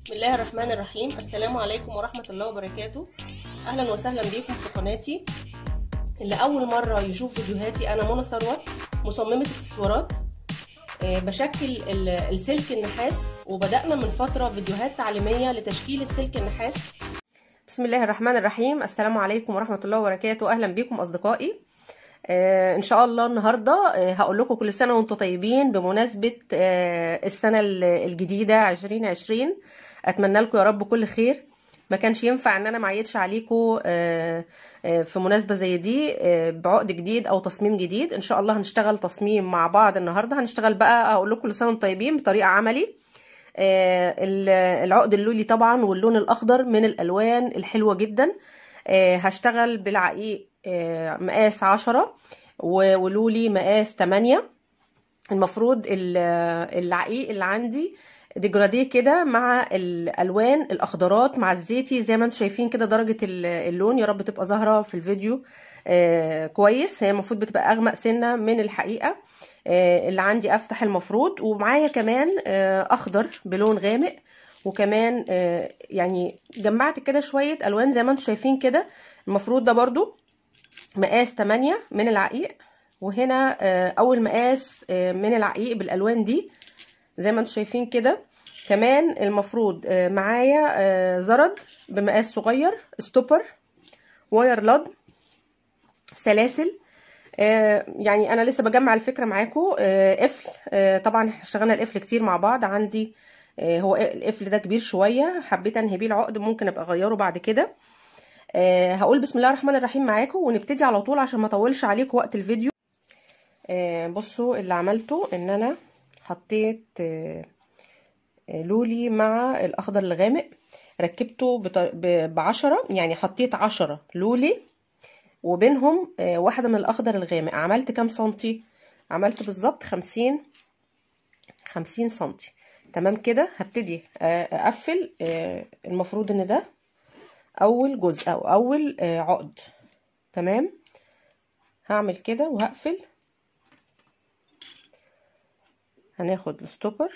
بسم الله الرحمن الرحيم السلام عليكم ورحمة الله وبركاته أهلا وسهلا بكم في قناتي اللي أول مرة يشوف فيديوهاتي أنا منى ثروت مصممة اكسسوارات آه، بشكل ال- السلك النحاس وبدأنا من فترة فيديوهات تعليمية لتشكيل السلك النحاس بسم الله الرحمن الرحيم السلام عليكم ورحمة الله وبركاته أهلا بكم أصدقائي آه ان شاء الله النهارده آه هقول لكم كل سنه وانتم طيبين بمناسبه آه السنه الجديده 2020 اتمنى لكم يا رب كل خير ما كانش ينفع ان انا ما اعيدش عليكم آه آه في مناسبه زي دي آه بعقد جديد او تصميم جديد ان شاء الله هنشتغل تصميم مع بعض النهارده هنشتغل بقى اقول لكم كل سنه وانتم طيبين بطريقه عملي آه العقد اللولي طبعا واللون الاخضر من الالوان الحلوه جدا آه هشتغل بالعقيق آه مقاس عشرة ولولي مقاس تمانية المفروض العقيق اللي عندي ديجراديه كده مع الالوان الاخضرات مع الزيتي زي ما انتم شايفين كده درجه اللون يا رب تبقى ظاهره في الفيديو آه كويس هي المفروض بتبقى اغمق سنه من الحقيقه آه اللي عندي افتح المفروض ومعايا كمان آه اخضر بلون غامق وكمان آه يعني جمعت كده شويه الوان زي ما انتم شايفين كده المفروض ده برضو مقاس 8 من العقيق وهنا آه اول مقاس آه من العقيق بالالوان دي زي ما انتم شايفين كده كمان المفروض آه معايا زرد بمقاس صغير ستوبر واير لاد سلاسل يعني انا لسه بجمع الفكره معاكم قفل طبعا احنا اشتغلنا القفل كتير مع بعض عندي هو القفل ده كبير شويه حبيت انهي بيه العقد ممكن ابقى اغيره بعد كده أه هقول بسم الله الرحمن الرحيم معاكم ونبتدي على طول عشان ما اطولش عليكم وقت الفيديو أه بصوا اللي عملته ان انا حطيت أه لولي مع الاخضر الغامق ركبته بعشرة يعني حطيت عشرة لولي وبينهم واحدة من الاخضر الغامق عملت كام سنتي عملت بالظبط خمسين خمسين سنتي تمام كده هبتدي اقفل المفروض ان ده اول جزء او اول عقد تمام هعمل كده وهقفل هناخد الستوبر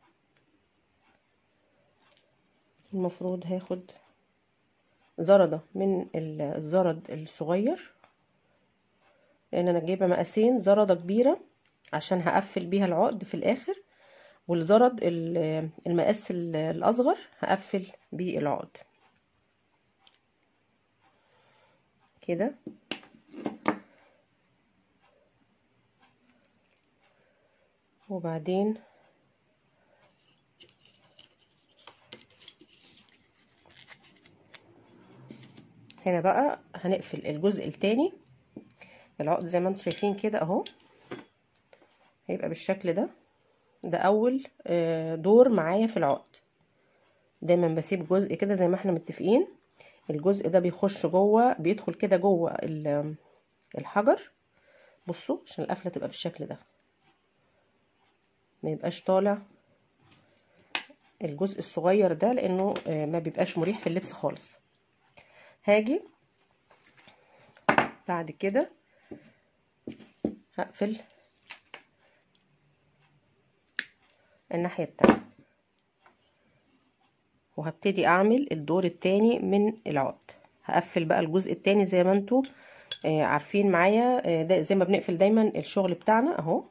المفروض هاخد زردة من الزرد الصغير لان انا جايبه مقاسين زردة كبيرة عشان هقفل بيها العقد في الاخر والزرد المقاس الاصغر هقفل بيه العقد كده وبعدين هنا بقى هنقفل الجزء التاني العقد زي ما انتم شايفين كده اهو هيبقى بالشكل ده ده اول دور معايا في العقد دايما بسيب جزء كده زي ما احنا متفقين الجزء ده بيخش جوه بيدخل كده جوه الحجر بصوا عشان القفله تبقى بالشكل ده ما يبقاش طالع الجزء الصغير ده لانه ما بيبقاش مريح في اللبس خالص هاجي بعد كده هقفل الناحيه التانيه وهبتدي اعمل الدور التاني من العقد هقفل بقى الجزء التاني زي ما انتوا آه عارفين معايا آه ده زي ما بنقفل دايما الشغل بتاعنا اهو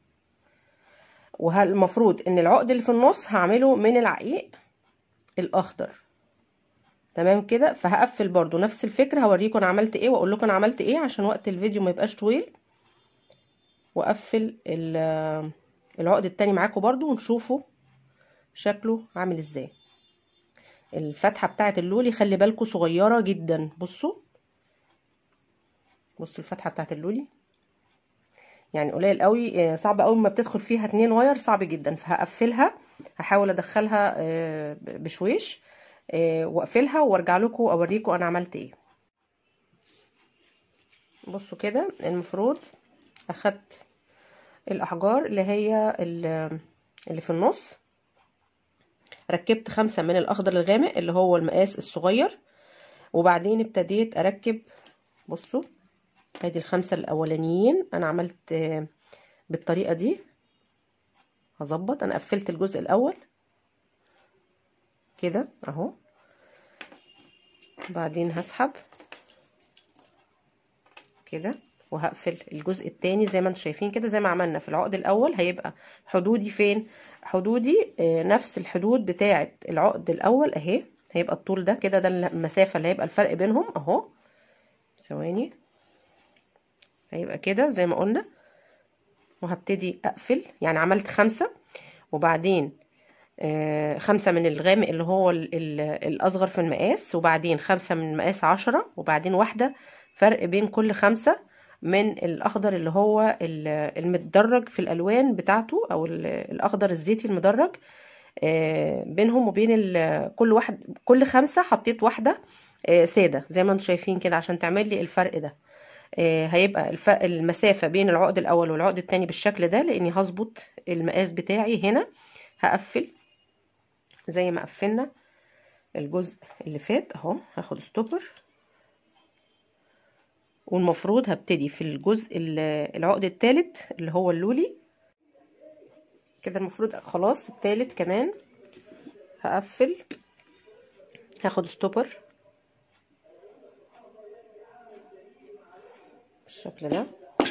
والمفروض ان العقد اللي في النص هعمله من العقيق الاخضر تمام كده فهقفل برضو نفس الفكره هوريكم انا عملت ايه واقول لكم انا عملت ايه عشان وقت الفيديو ما يبقاش طويل واقفل العقد التاني معاكم برضو ونشوفوا شكله عامل ازاي الفتحة بتاعة اللولي خلي بالكم صغيرة جدا بصوا بصوا الفتحة بتاعة اللولي يعني قليل قوي صعب قوي ما بتدخل فيها اتنين واير صعب جدا فهقفلها هحاول ادخلها بشويش واقفلها وارجع لكم اوريكم انا عملت ايه بصوا كده المفروض اخدت الاحجار اللي هي اللي في النص ركبت خمسة من الأخضر الغامق اللي هو المقاس الصغير وبعدين ابتديت أركب بصوا ادي الخمسة الأولانيين أنا عملت بالطريقة دي هظبط أنا قفلت الجزء الأول كده اهو بعدين هسحب كده وهقفل الجزء التاني زي ما انتم شايفين كده زي ما عملنا في العقد الاول هيبقى حدودي فين حدودي آه نفس الحدود بتاعه العقد الاول اهي هيبقى الطول ده كده ده المسافه اللي هيبقى الفرق بينهم اهو ثواني هيبقى كده زي ما قلنا وهبتدي اقفل يعني عملت خمسة وبعدين آه خمسة من الغامق اللي هو ال ال الأصغر في المقاس وبعدين خمسة من مقاس عشرة وبعدين واحدة فرق بين كل خمسة من الأخضر اللي هو المتدرج في الألوان بتاعته أو الأخضر الزيتي المدرج آه بينهم وبين كل واحد كل خمسة حطيت واحدة آه سادة زي ما انتم شايفين كده عشان تعمل لي الفرق ده هيبقى المسافة بين العقد الأول والعقد التاني بالشكل ده لأني هظبط المقاس بتاعي هنا هقفل زي ما قفلنا الجزء اللي فات اهو هاخد ستوبر والمفروض هبتدي في الجزء العقد التالت اللي هو اللولي كده المفروض خلاص التالت كمان هقفل هاخد ستوبر بالشكل ده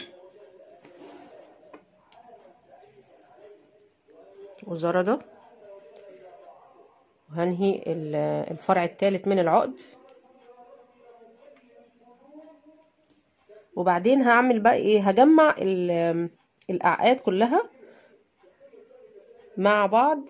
وزردة وهنهي الفرع الثالث من العقد وبعدين هعمل بقى ايه هجمع الاعقاد كلها مع بعض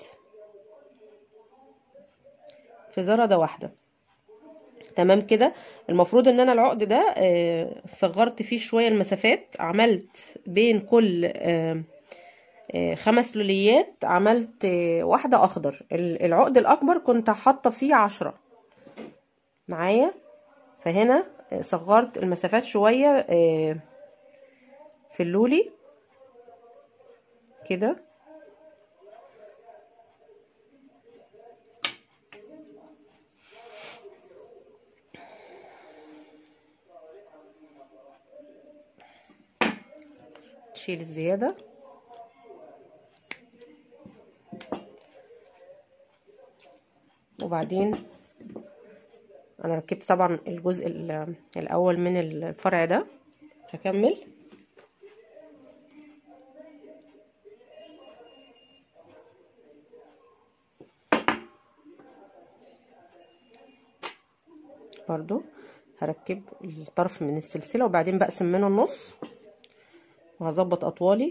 في زردة واحدة تمام كده المفروض ان انا العقد ده آه صغرت فيه شوية المسافات عملت بين كل آه آه خمس لوليات عملت واحدة اخضر العقد الاكبر كنت حاطة فيه عشرة معايا فهنا صغرت المسافات شوية في اللولي كده تشيل الزيادة وبعدين انا ركبت طبعا الجزء الاول من الفرع ده هكمل برضو هركب الطرف من السلسلة وبعدين بقسم منه النص وهظبط اطوالي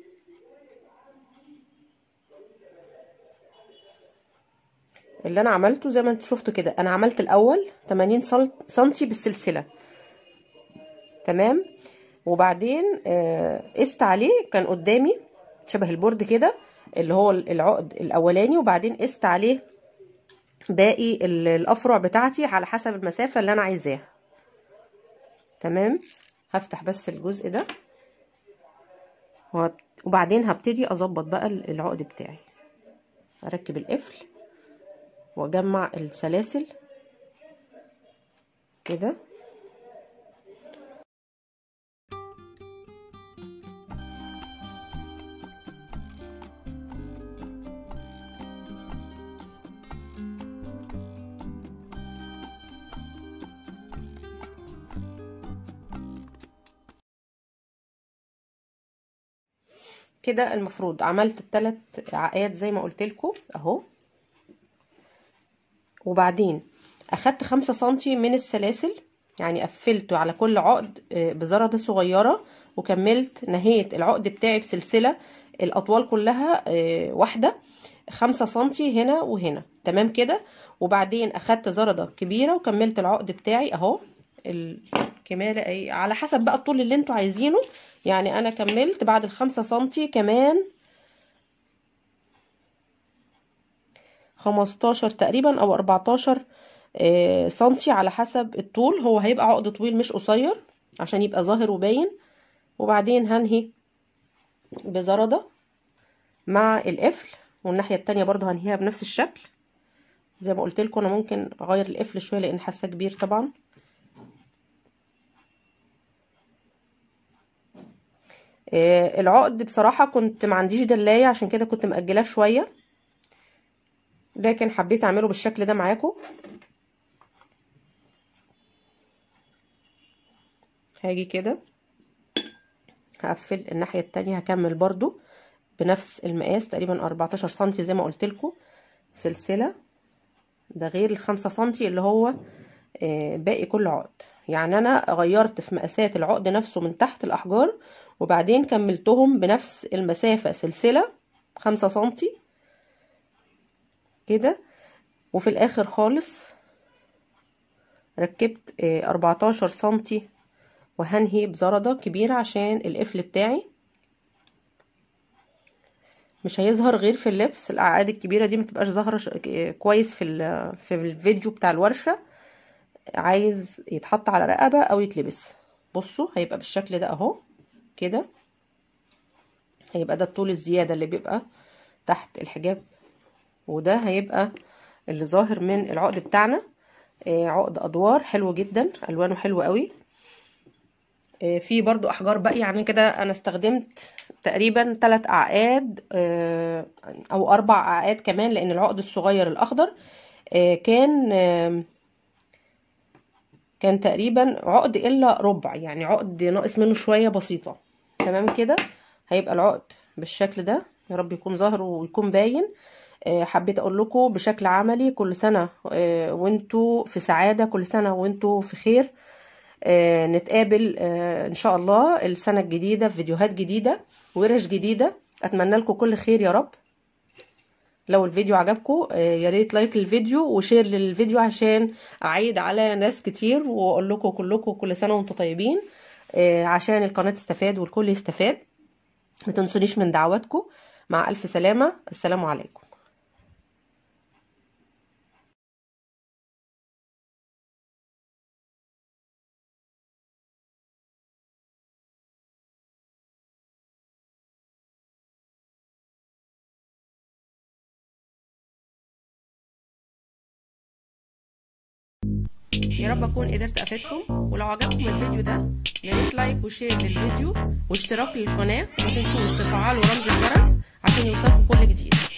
اللي انا عملته زي ما انتوا شفتوا كده انا عملت الاول 80 سنتي بالسلسله تمام وبعدين قست عليه كان قدامي شبه البورد كده اللي هو العقد الاولاني وبعدين قست عليه باقي الافرع بتاعتي على حسب المسافه اللي انا عايزاها تمام هفتح بس الجزء ده وبعدين هبتدي اظبط بقى العقد بتاعي اركب القفل واجمع السلاسل كده كده المفروض عملت الثلاث عقاد زي ما قلت لكم اهو وبعدين اخدت خمسة سنتي من السلاسل يعني قفلته على كل عقد بزردة صغيرة وكملت نهيت العقد بتاعي بسلسلة الاطوال كلها واحدة خمسة سنتي هنا وهنا تمام كده وبعدين اخدت زردة كبيرة وكملت العقد بتاعي اهو الكمالة ايه على حسب بقى الطول اللي انتوا عايزينه يعني انا كملت بعد الخمسة سنتي كمان خمستاشر تقريبا او اربعتاشر سنتي على حسب الطول هو هيبقى عقد طويل مش قصير عشان يبقى ظاهر وباين وبعدين هنهي بزردة مع القفل والناحية التانية برضو هنهيها بنفس الشكل زي ما قلت لكم انا ممكن اغير القفل شوية لان حاسة كبير طبعا العقد بصراحة كنت ما عنديش دلاية عشان كده كنت مأجلاه شوية لكن حبيت اعمله بالشكل ده معاكم هاجي كده هقفل الناحية التانية هكمل برضو بنفس المقاس تقريبا 14 سنتي زي ما قلت لكم سلسلة ده غير الخمسة سنتي اللي هو باقي كل عقد يعني انا غيرت في مقاسات العقد نفسه من تحت الاحجار وبعدين كملتهم بنفس المسافة سلسلة خمسة سنتي كده وفي الاخر خالص ركبت اربعتاشر سنتي وهنهي بزردة كبيرة عشان القفل بتاعي مش هيظهر غير في اللبس الاعقاد الكبيرة دي متبقاش ظاهرة كويس في, في الفيديو بتاع الورشة عايز يتحط على رقبة او يتلبس بصوا هيبقى بالشكل ده اهو كده هيبقى ده الطول الزيادة اللي بيبقى تحت الحجاب وده هيبقى اللي ظاهر من العقد بتاعنا آه عقد ادوار حلو جدا الوانه حلو قوي آه في برضو احجار باقية يعني كده انا استخدمت تقريبا ثلاث اعقاد آه او اربع اعقاد كمان لان العقد الصغير الاخضر كان كان تقريبا عقد الا ربع يعني عقد ناقص منه شوية بسيطة تمام كده هيبقى العقد بالشكل ده يا رب يكون ظاهر ويكون باين حبيت اقول لكم بشكل عملي كل سنة وانتوا في سعادة كل سنة وانتوا في خير نتقابل ان شاء الله السنة الجديدة في فيديوهات جديدة ورش جديدة اتمنى لكم كل خير يا رب لو الفيديو عجبكم يا ريت لايك للفيديو وشير للفيديو عشان اعيد على ناس كتير واقول لكم كلكم كل سنه وانتم طيبين عشان القناه تستفاد والكل يستفاد ما تنسونيش من دعواتكم مع الف سلامه السلام عليكم يا رب اكون قدرت افيدكم ولو عجبكم الفيديو ده يا ريت لايك وشير للفيديو واشتراك للقناه وما تنسوش تفعلوا رمز الجرس عشان يوصلكم كل جديد